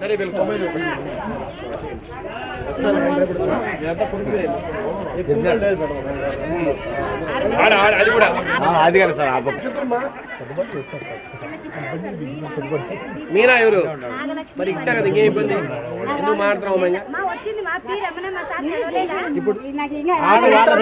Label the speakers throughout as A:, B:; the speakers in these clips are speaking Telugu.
A: సరే వీళ్ళు తొంభై ఐదు పెట్టండి. ఇదంతా పురుగులే. ఆడ ఆడ అది కూడా
B: అది కానీ సార్
A: మీనా ఎవరు మరి ఇచ్చారు కదా ఇంకేం ఇబ్బంది ఎందుకు మాట్లాడుతున్నావు అమ్మాయి?
C: మా వచ్చింది మా పేరు రమణ మా సార్ చదవలేదా ఇప్పుడు నాకు ఇంకా
A: ఆ, ఇంకా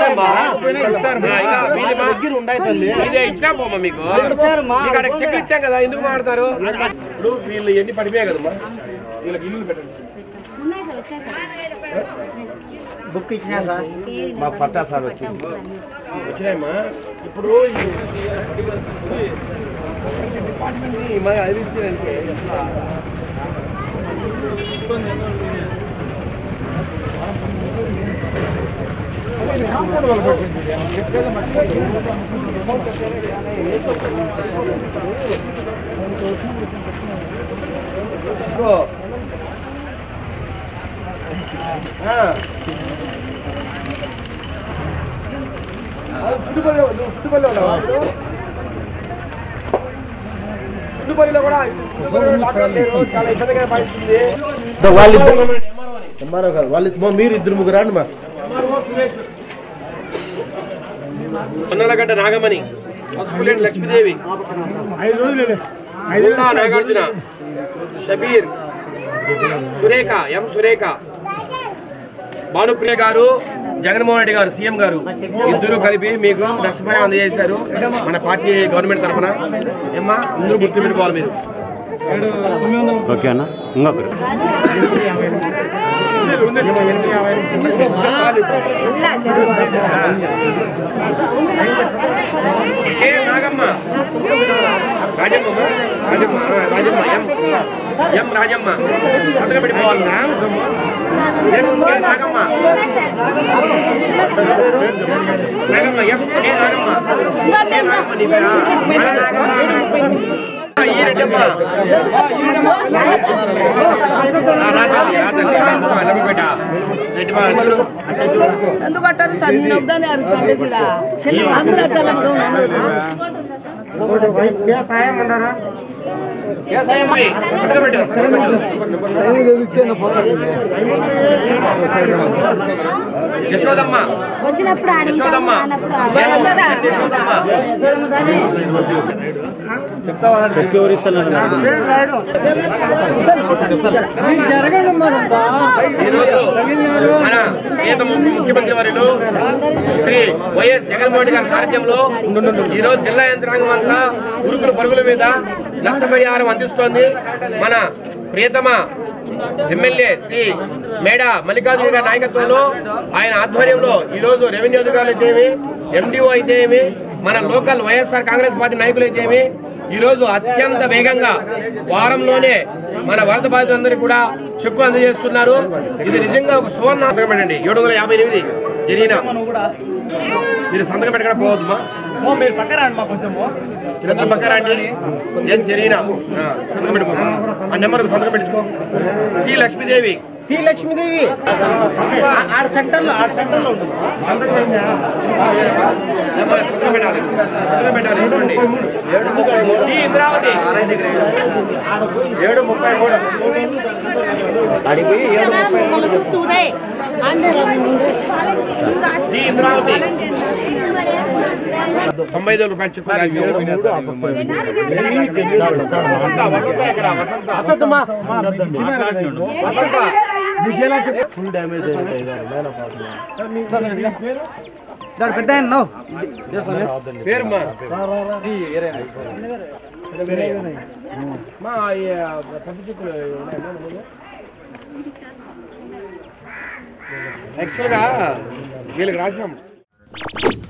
A: వీళ్ళు మా-
B: దగ్గర ఉండాయి తల్లి
A: ఇదే ఇచ్చినా పోమా మీకు మీకు అక్కడ చెక్ ఇచ్చాం కదా ఎందుకు మాడతారు ఇప్పుడు వీళ్ళు ఎన్ని పడిపోయాయి కదమ్మా వీళ్ళకి ఇల్లు పెట్టండి
C: ఉన్నాయి సార్ వచ్చాయి సార్
B: బుక్ ఇచ్చినా సార్ మా పట్టా సార్ వచ్చింది
A: వచ్చినాయమ్మా ఇప్పుడు ఈ- డిపార్ట్మెంట్ ని మరి అది ఇచ్చారంటే ఎట్లా? ఇదిగో. ఆ. అది సుడిపల్లి నువ్వు సుడిపల్లి ఉన్నావా ఇప్పుడు? సుడిపల్లిలో కూడా సుడిపల్లిలో డాక్టర్లు లేరు చాలా ఇబ్బందిగా పడుతుంది
B: వాళ్ళిద్దరు ఎంఆర్ఓ కాదు వాళ్ళు మా మీరు ఇద్దరు ముగ్గురు రండి మా
A: అన్నలగడ్డ నాగమణి పసుపులేటి లక్ష్మీదేవి ముల్లా నాగార్జున షబీర్ సురేఖ ఎం సురేఖ భానుప్రియ గారు జగన్మోహన్ రెడ్డి గారు సీఎం గారు ఇద్దరు కలిపి మీకు నష్టపరిహారం అందజేశారు మన పార్టీ గవర్నమెంట్ తరఫున ఏమ్మా అందరూ గుర్తు పెట్టుకోవాలి మీరు
D: ఓకే అన్న ఇంకొకరు
A: ఏ నాగమ్మ రాజమ్మ రాజమ్మ ఆ, రాజమ్మ ఎం ఎం రాజమ్మ సంతకం పెట్టుకోవాలి ఎం కే నాగమ్మ నాగమ్మ ఎం కే నాగమ్మ కే నాగమ్మ నీ పేరా ఆ, ఈ రెడ్డమ్మ ఆ, రాజా, రాజా, నమ్మకం రెడ్డమ్మ అందరూ
E: ఎందుకు అంటారు సార్ నేను వద్దని అరుస్తుంటే కూడా
A: సంతకం పెట్టు సంతకం పెట్టు యశోదమ్మ
C: వచ్చినప్పుడు ఆడింటాం
A: యశోదమ్మ
C: రానప్పుడు
A: యశోదమ్మ
D: చెక్ ఎవరు ఇస్తున్నారు
A: ఈరోజు మన ప్రియత ము- ముఖ్యమంత్రి వర్యులు శ్రీ వైఎస్ జగన్మోహన్ రెడ్డి గారి సారథ్యంలో ఈ రోజు జిల్లా యంత్రాంగం అంతా ఉరుకుల పరుగుల మీద నష్టపరిహారం అందిస్తోంది మన ప్రియతమ ఎమ్మెల్యే శ్రీ మేడ మల్లికార్జున గారి నాయకత్వంలో ఆయన ఆధ్వర్యంలో ఈ రోజు రెవెన్యూ అధికారులు అయితేమి ఎండిఓ అయితే ఏమి మన లోకల్ వైఎస్ఆర్ కాంగ్రెస్ పార్టీ నాయకులు అయితే ఏమి ఈ రోజు అత్యంత వేగంగా వారంలోనే మన వరద బాధితులందరికీ కూడా చెక్కు అందజేస్తున్నారు ఇది నిజంగా ఒక సువర్ణ సంతకం పెట్టండి ఏడు వందల యాభై ఎనిమిది జరిగిన మీరు సంతకం పెట్టకుండా పోవద్దుమా
F: మీరు పక్కన రండి మా కొంచెము
A: చిరంత పక్క రండి ఏం జరిగిన సంతకం పెట్టుకో ఆ నెంబర్ సంతకం పెట్టుకో సి లక్ష్మీదేవి
F: శ్రీ లక్ష్మీదేవి ఆడ సెంటర్ లో ఆడ సెంటర్ లో ఉంటుంది
A: నెంబర్ సంతకం పెట్టాలి సంతకం పెట్టాలి చూడండి డి ఇంద్రావతి
B: ఏడు ముప్పై కూడా అడిగి ఏడు ముప్పై
A: డి ఇంద్రావతి తొంభై ఐదు రూపాయలు చెక్కు రాశాము.
B: ఫుల్ డ్యామేజ్
F: పెద్ద
A: పేరుమా మా ఈ, ఆ, పెద్ద చెక్కులు ఉన్నాయమ్మా మన ముందు? యాక్చువల్గా వీళ్ళకి రాసాం